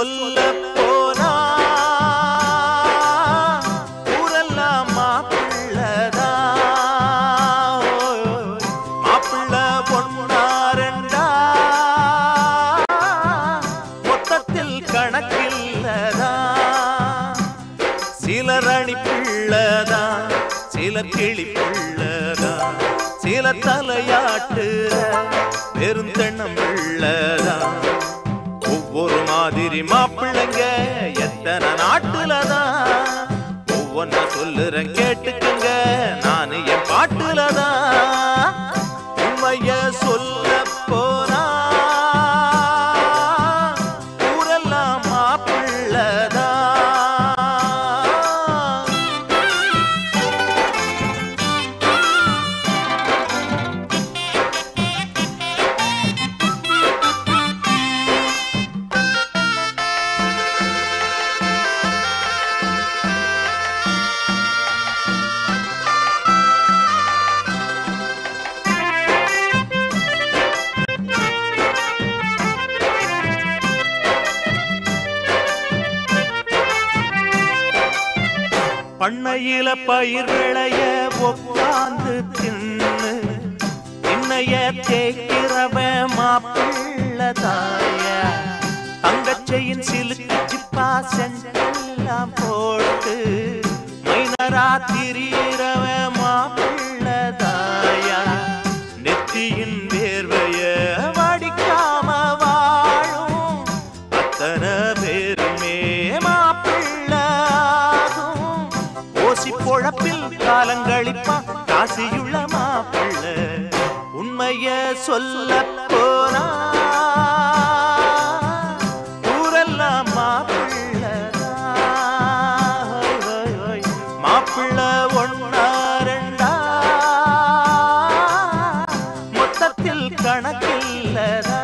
சொல்ல போனா ஊரெல்லாம் மாப்பிள்ளதா மாப்பிள்ள பொண்ணா ரெண்டா மொத்தத்தில் கணக்கில்லதா சிலர் அணி பிள்ளதா சிலர் கிளி பிள்ளதா சிலர் தலையாட்டுற பெருந்தெண்ணம் பிள்ளதா ஒவ்வொரு மாதிரி மாப்பிள்ளைங்க எத்தனை நாட்டுலதான் ஒவ்வொன்ன சொல்லுறேன் கேட்டுக்கங்க நானு என் பாட்டுலதான் உண்மைய சொல்ல போனா ஊரெல்லாம் மாப்பிள்ளதான் பண்ணையில பயிர் விளைய உட்கார்ந்து தின்னு இன்னைய தேய்க்கிறவன் மாப்பிள்ள தாய தங்கச்சையின் சிலுக்கு சிப்பா செஞ்செல்லாம் போட்டு மைனரா திரியறவன் மாப்பிள்ள தாயா நெத்தியின் வேர்வைய வடிக்காம வாழும் அத்தனை பேருமே மாப்பிள்ளாகும் ஓசி பொழப்பில் காலங்களிப்பா காசியுள்ள மாப்பிள்ள உண்மைய சொல்ல போனா ஊரெல்லாம் மாப்பிள்ளதான். மாப்பிள்ள ஒன்னா ரெண்டா மொத்தத்தில் கணக்கில்லதா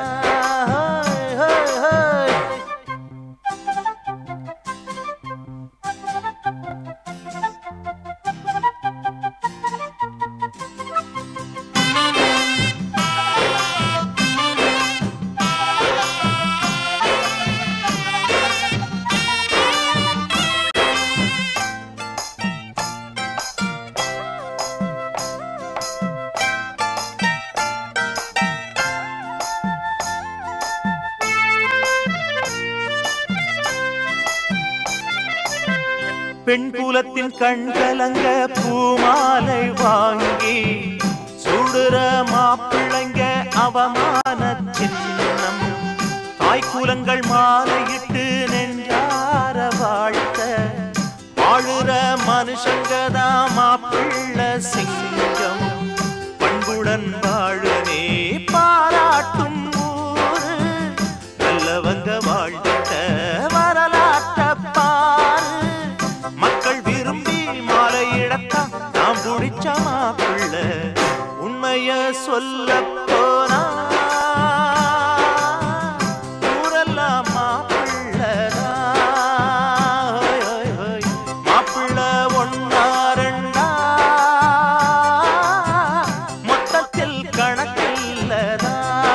பெண் குலத்தின் கண்கலங்க பூமாலை வாங்கி சுடுற மாப்பிள்ளைங்க அவமான சின்னம் தாய் குலங்கள் மாலையிட்டு நெஞ்சார வாழ்த்த வாழுற மனுஷங்கதான் மாப்பிள்ள சிங்கம் பண்புடன் வாழுனே பாராட்டும் ஊரு நல்லவங்க வாழ்ந்த வரலாற்ற பாரு மக்கள் விரும்பி மாலையிடத்தான் நாம் பிடிச்ச மாப்பிள்ள உண்மைய சொல்ல போனா ஊரெல்லாம் மாப்பிள்ளதான். ஹோய், ஹோய், ஹோய். மாப்பிள்ள ஒன்னா ரெண்டா மொத்தத்தில் கணக்கில்லதா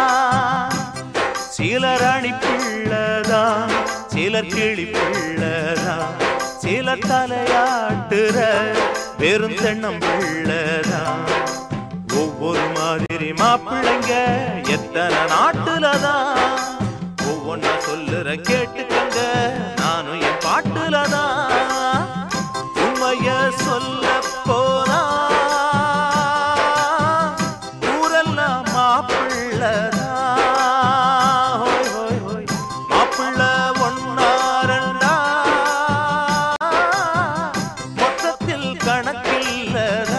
சிலர் அணி பிள்ளதா சிலர் கிளி பிள்ளதா சிலர் தலையாட்டுற வெறும் தென்னம் பிள்ளதா ஒவ்வொரு மாதிரி மாப்பிள்ளைங்க எத்தனை நாட்டுலதான் ஒவ்வொன்னா சொல்லுற கேட்டுக்கங்க நானும் என் பாட்டுலதான் உண்மைய சொல்ல போனா ஊரெல்லாம் மாப்பிள்ளதான் ஹோய், ஹோய், ஹோய். மாப்பிள்ள ஒன்னா ரெண்டா மொத்தத்தில் கணக்கில்லதா